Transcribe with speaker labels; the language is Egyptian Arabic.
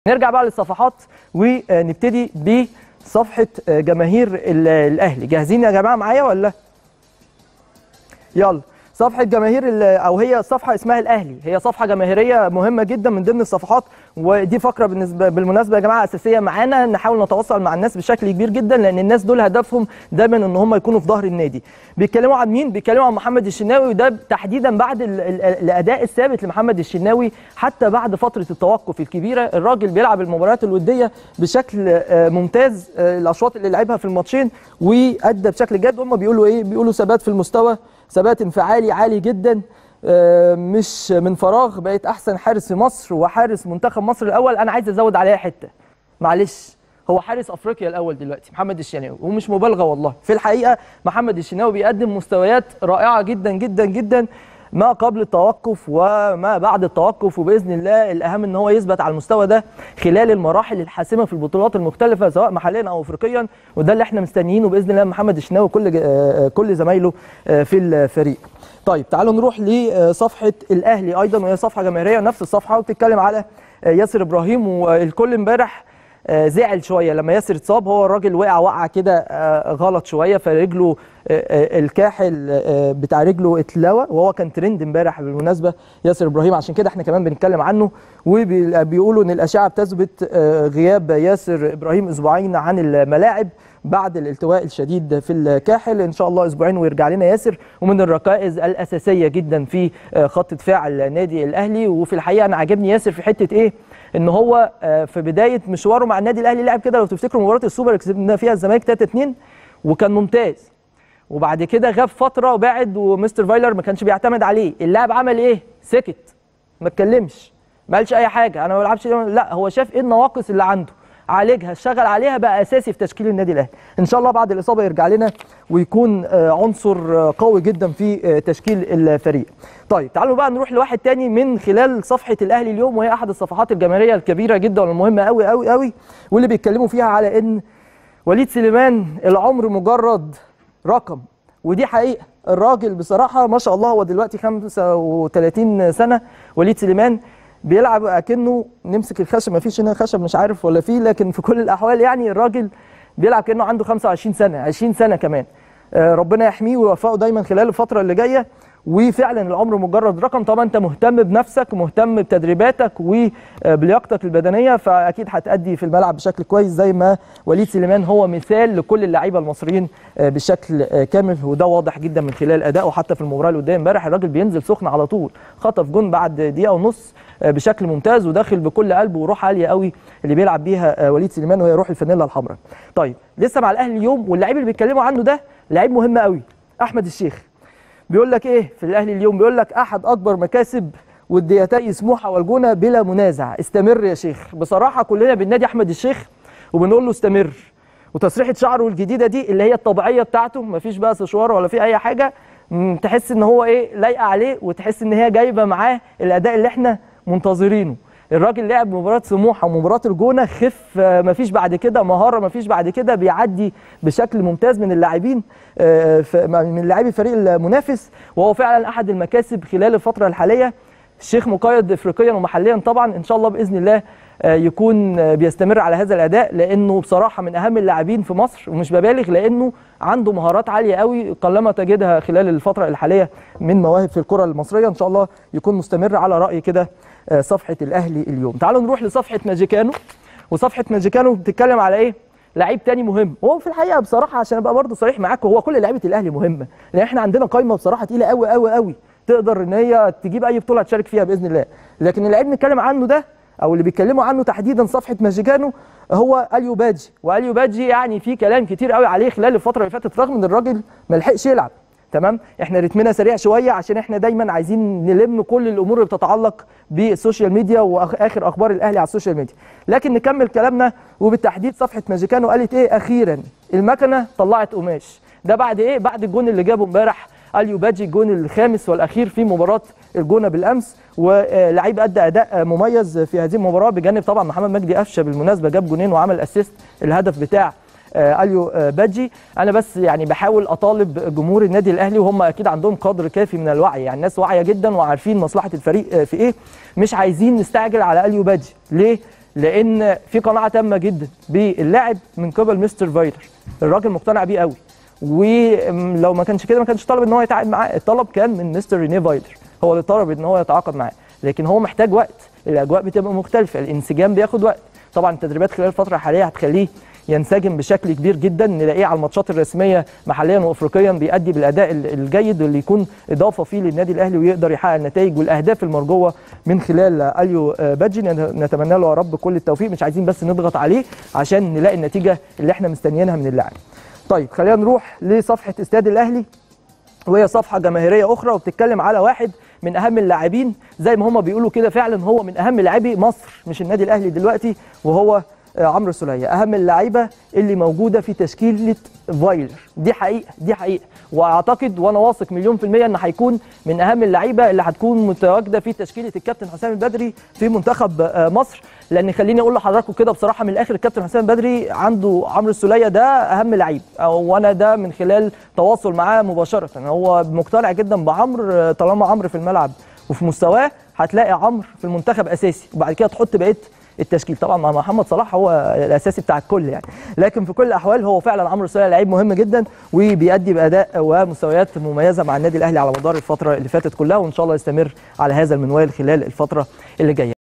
Speaker 1: نرجع بقى للصفحات ونبتدي بصفحه جماهير ال- الاهلي جاهزين يا جماعه معايا ولا يلا صفحه جماهير ال- او هي صفحه اسمها الاهلي هي صفحه جماهيريه مهمه جدا من ضمن الصفحات ودي فقره بالنسبه بالمناسبه يا جماعه اساسيه معانا نحاول نتواصل مع الناس بشكل كبير جدا لان الناس دول هدفهم دايما ان هم يكونوا في ظهر النادي بيتكلموا عن مين بيتكلموا عن محمد الشناوي وده تحديدا بعد ال- ال- الاداء الثابت لمحمد الشناوي حتى بعد فتره التوقف الكبيره الراجل بيلعب المباريات الوديه بشكل آه، ممتاز آه، الاشواط اللي لعبها في الماتشين وادى بشكل جاد هم بيقولوا ايه بيقولوا ثبات في المستوى ثبات انفعالي عالي جدا آه، مش من فراغ بقيت احسن حارس في مصر وحارس منتخب مصر الاول انا عايز ازود عليها حته معلش هو حارس افريقيا الاول دلوقتي محمد الشناوي ومش مبالغه والله في الحقيقه محمد الشناوي بيقدم مستويات رائعه جدا جدا جدا ما قبل التوقف وما بعد التوقف وباذن الله الاهم ان هو يثبت على المستوى ده خلال المراحل الحاسمه في البطولات المختلفه سواء محليا او افريقيا وده اللي احنا مستنيينه باذن الله من محمد الشناوي وكل ج- آه، كل زمايله آه، في الفريق. طيب تعالوا نروح لصفحه الاهلي ايضا وهي صفحه جماهيريه نفس الصفحه وبتتكلم على آه، ياسر ابراهيم والكل امبارح آه، زعل شويه لما ياسر اتصاب هو الراجل وقع وقعه كده آه، غلط شويه فرجله آه، آه، الكاحل آه، بتاع رجله اتلوى وهو كان ترند امبارح بالمناسبه ياسر ابراهيم عشان كده احنا كمان بنتكلم عنه وبيقولوا ان الاشعه بتثبت آه، غياب ياسر ابراهيم اسبوعين عن الملاعب بعد الالتواء الشديد في الكاحل ان شاء الله اسبوعين ويرجع لنا ياسر ومن الركائز الاساسيه جدا في آه، خط دفاع النادي الاهلي وفي الحقيقه انا عاجبني ياسر في حته ايه ان هو آه، في بدايه مشواره مع النادي الاهلي لعب كده لو تفتكروا مباراه السوبر اللي كسبنا فيها الزمالك 3 2 وكان ممتاز وبعد كده غاب فتره وبعد ومستر فايلر ما كانش بيعتمد عليه اللاعب عمل ايه سكت ما اتكلمش ما قالش اي حاجه انا ما بلعبش لا هو شاف ايه النواقص اللي عنده عالجها اشتغل عليها بقى اساسي في تشكيل النادي الاهلي ان شاء الله بعد الاصابه يرجع لنا ويكون آه، عنصر آه، قوي جدا في آه، تشكيل الفريق طيب تعالوا بقى نروح لواحد تاني من خلال صفحه الاهلي اليوم وهي احد الصفحات الجماهيريه الكبيره جدا والمهمه قوي قوي قوي واللي بيتكلموا فيها على ان وليد سليمان العمر مجرد رقم ودي حقيقه الراجل بصراحه ما شاء الله هو دلوقتي 35 سنه وليد سليمان بيلعب اكنه نمسك الخشب ما فيش هنا خشب مش عارف ولا فيه لكن في كل الاحوال يعني الراجل بيلعب كانه عنده 25 سنه 20 سنه كمان آه، ربنا يحميه ويوفقه دايما خلال الفتره اللي جايه وفعلا العمر مجرد رقم طبعا انت مهتم بنفسك مهتم بتدريباتك وبلياقتك البدنيه فاكيد هتأدي في الملعب بشكل كويس زي ما وليد سليمان هو مثال لكل اللعيبه المصريين آه، بشكل آه، كامل وده واضح جدا من خلال ادائه حتى في المباراه اللي قدام امبارح الراجل بينزل سخن على طول خطف جون بعد دقيقه ونص آه، بشكل ممتاز وداخل بكل قلب وروح عاليه قوي اللي بيلعب بيها آه، وليد سليمان وهي روح الفانيلا الحمراء طيب لسه مع الاهلي اليوم واللعيب اللي بيتكلموا عنه ده لعيب مهم قوي احمد الشيخ بيقول لك ايه في الاهلي اليوم بيقول لك احد اكبر مكاسب وديتي سموحه والجونه بلا منازع استمر يا شيخ بصراحه كلنا بننادي احمد الشيخ وبنقول له استمر وتسريحه شعره الجديده دي اللي هي الطبيعيه بتاعته مفيش بقى سشوار ولا في اي حاجه مم، تحس ان هو ايه لايقه عليه وتحس ان هي جايبه معاه الاداء اللي احنا منتظرينه الراجل لعب مباراه سموحه ومباراه الجونه خف آه، مفيش بعد كده مهاره مفيش بعد كده بيعدي بشكل ممتاز من اللاعبين آه، ف- من لاعبي الفريق المنافس وهو فعلا احد المكاسب خلال الفتره الحاليه الشيخ مقيد افريقيا ومحليا طبعا ان شاء الله باذن الله آه، يكون آه، بيستمر على هذا الاداء لانه بصراحه من اهم اللاعبين في مصر ومش ببالغ لانه عنده مهارات عاليه قوي قلما تجدها خلال الفتره الحاليه من مواهب في الكره المصريه ان شاء الله يكون مستمر على راي كده آه، صفحه الاهلي اليوم تعالوا نروح لصفحه ماجيكانو وصفحه ماجيكانو بتتكلم على ايه لعيب تاني مهم هو في الحقيقه بصراحه عشان ابقى برضه صريح معاكم هو كل لعيبه الاهلي مهمه لان احنا عندنا قايمه بصراحه تقيله قوي قوي قوي تقدر ان هي تجيب اي بطوله تشارك فيها باذن الله لكن اللعيب بنتكلم عنه ده او اللي بيتكلموا عنه تحديدا صفحه ماجيكانو هو اليو بادجي واليو بادجي يعني في كلام كتير قوي عليه خلال الفتره اللي فاتت رغم ان الراجل ما لحقش يلعب تمام احنا رتمنا سريع شويه عشان احنا دايما عايزين نلم كل الامور اللي بتتعلق بالسوشيال ميديا واخر اخبار الاهلي على السوشيال ميديا لكن نكمل كلامنا وبالتحديد صفحه ماجيكانو قالت ايه اخيرا المكنه طلعت قماش ده بعد ايه بعد الجون اللي جابه امبارح اليو بادجي الجون الخامس والاخير في مباراه الجونه بالامس ولعيب ادى اداء مميز في هذه المباراه بجانب طبعا محمد مجدي قفشه بالمناسبه جاب جونين وعمل اسيست الهدف بتاع آه، اليو آه، بادجي انا بس يعني بحاول اطالب جمهور النادي الاهلي وهم اكيد عندهم قدر كافي من الوعي يعني الناس واعيه جدا وعارفين مصلحه الفريق آه، في ايه مش عايزين نستعجل على اليو بادجي ليه لان في قناعه تامه جدا باللاعب من قبل مستر فايلر الراجل مقتنع بيه قوي ولو ما كانش كده ما كانش طلب ان هو يتعاقد معاه الطلب كان من مستر رينيه فايلر هو اللي طلب ان هو يتعاقد معاه لكن هو محتاج وقت الاجواء بتبقى مختلفه الانسجام بياخد وقت طبعا التدريبات خلال الفتره الحاليه هتخليه ينسجم بشكل كبير جدا نلاقيه على الماتشات الرسميه محليا وافريقيا بيأدي بالاداء ال- الجيد واللي يكون اضافه فيه للنادي الاهلي ويقدر يحقق النتائج والاهداف المرجوه من خلال اليو باجي نتمنى له يا رب كل التوفيق مش عايزين بس نضغط عليه عشان نلاقي النتيجه اللي احنا مستنيينها من اللاعب طيب خلينا نروح لصفحه استاد الاهلي وهي صفحه جماهيريه اخرى وبتتكلم على واحد من اهم اللاعبين زي ما هم بيقولوا كده فعلا هو من اهم لاعبي مصر مش النادي الاهلي دلوقتي وهو آه، عمرو السوليه اهم اللعيبه اللي موجوده في تشكيله فايلر دي حقيقه دي حقيقه واعتقد وانا واثق مليون في الميه ان هيكون من اهم اللعيبه اللي هتكون متواجده في تشكيله الكابتن حسام البدري في منتخب آه، مصر لان خليني اقول لحضراتكم كده بصراحه من الاخر الكابتن حسام البدري عنده عمرو السوليه ده اهم لعيب أو- وانا ده من خلال تواصل معاه مباشره هو مقتنع جدا بعمرو آه، طالما عمرو في الملعب وفي مستواه هتلاقي عمرو في المنتخب اساسي وبعد كده تحط بقيه التشكيل طبعا مع محمد صلاح هو الاساسي بتاع الكل يعني لكن في كل الاحوال هو فعلا عمرو السوليه لعيب مهم جدا وبيأدي باداء ومستويات مميزه مع النادي الاهلي على مدار الفتره اللي فاتت كلها وان شاء الله يستمر على هذا المنوال خلال الفتره اللي جايه